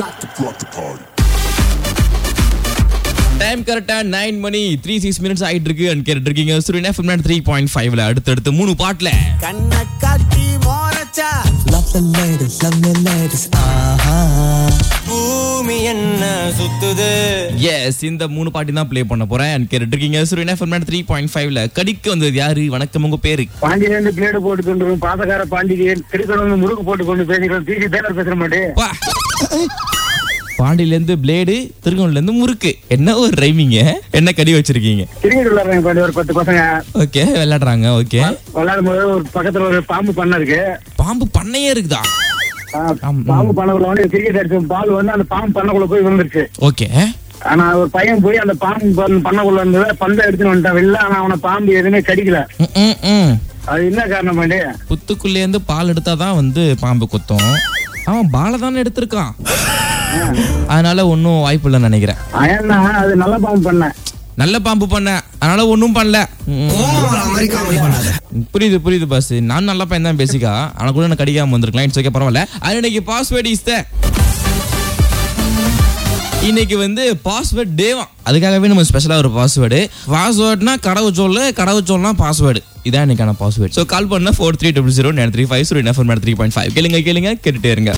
Time கரெக்டா nine மணி three six minutes ஆயிட்டு இருக்கு அண்ட் கேட்டு இருக்கீங்க சுரின் எஃப்எம் த்ரீ பாயிண்ட் ஃபைவ்ல அடுத்தடுத்து மூணு பாட்டுல கண்ண காட்டி மோரச்சா Love the ladies, love the ladies, ஆஹா பூமி என்ன சுத்துது எஸ் இந்த மூணு பாட்டி தான் ப்ளே பண்ண போறேன் அண்ட் கேட்டு இருக்கீங்க சுரின் எஃப்எம் த்ரீ பாயிண்ட் ஃபைவ்ல கடிக்க வந்தது யாரு வணக்கம் உங்க பேரு பாண்டியிலேருந்து பிளேடு போட்டு கொண்டு வரும் பாசக்கார பாண்டிகேயன் திருக்கடவுல முறுக்கு போட்டு கொண்டு பேசுகிறோம் டிசி தேவர் பேசுற மாட்டே பா பாண்டியில இருந்து பிளேடு திருக்கோணில இருந்து முறுக்கு என்ன ஒரு ரைமிங்க என்ன கடி வச்சிருக்கீங்க கிரிக்கெட் விளையாடுறாங்க பாண்டி ஒரு பத்து பசங்க ஓகே விளையாடுறாங்க ஓகே விளையாடும் போது ஒரு பக்கத்துல ஒரு பாம்பு பண்ண இருக்கு பாம்பு பண்ணையே இருக்குதா ஆ, ஆம். பாம்பு பண்ணக்குள்ள வந்து கிரிக்கெட் அடிச்ச பால் வந்து அந்த பாம்பு பண்ணக்குள்ள போய் விழுந்துருச்சு ஓகே ஆனா ஒரு பையன் போய் அந்த பாம்பு பண்ண- பண்ணக்குள்ள இருந்தத பந்தை எடுத்துன்னு வந்துட்டான் வெளில ஆனா அவனை பாம்பு எதுவுமே கடிக்கல ம், ம், ம். அது என்ன காரணம் பாண்டி புத்துக்குள்ளே இருந்து பால் எடுத்தாதான் வந்து பாம்பு குத்தும் அவன் பாலை தானே எடுத்திருக்கான் அதனால ஒன்றும் வாய்ப்பு இல்லைன்னு நினைக்கிறேன் ஏன்னா அது நல்ல பாம்பு பண்ண நல்ல பாம்பு பண்ண அதனால ஒன்றும் பண்ணல ம். புரியுது புரியுது பாஸ் நான் நல்ல பையன் தான் பேசிக்கா ஆனா கூட எனக்கு கடிக்காம வந்திருக்கலாம் இட்ஸ் ஓகே பரவாயில்ல அது இன்னைக்கு பாஸ்வேர்டு இஸ் இன்னைக்கு வந்து பாஸ்வேர்ட் டேவா அதுக்காகவே நம்ம ஸ்பெஷலா ஒரு பாஸ்வேர்டு பாஸ்வேர்ட்னா கடவுச்சொல்லு கடவுச்சொல்லாம் பாஸ்வேர்டு இதான் இன்னைக்கான பாஸ்வேர்டு ஸோ கால் பண்ண four three double zero nine three five zero three point five கேளுங்க கேளுங்க கேட்டுட்டே இருங்க